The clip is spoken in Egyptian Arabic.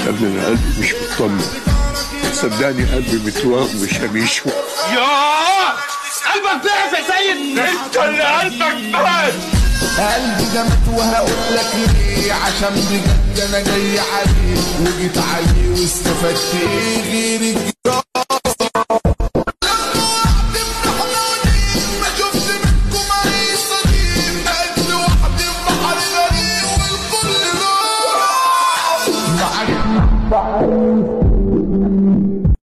يا ابني انا قلبي مش مطمن صدقني قلبي متوهم مش هميشه ياه قلبك ضعف يا سيد انت اللي قلبك مات قلبي ده مات وهقول لك ليه عشان بجد انا جاي عليه وجيت عليه واستفدت ايه غير الجراح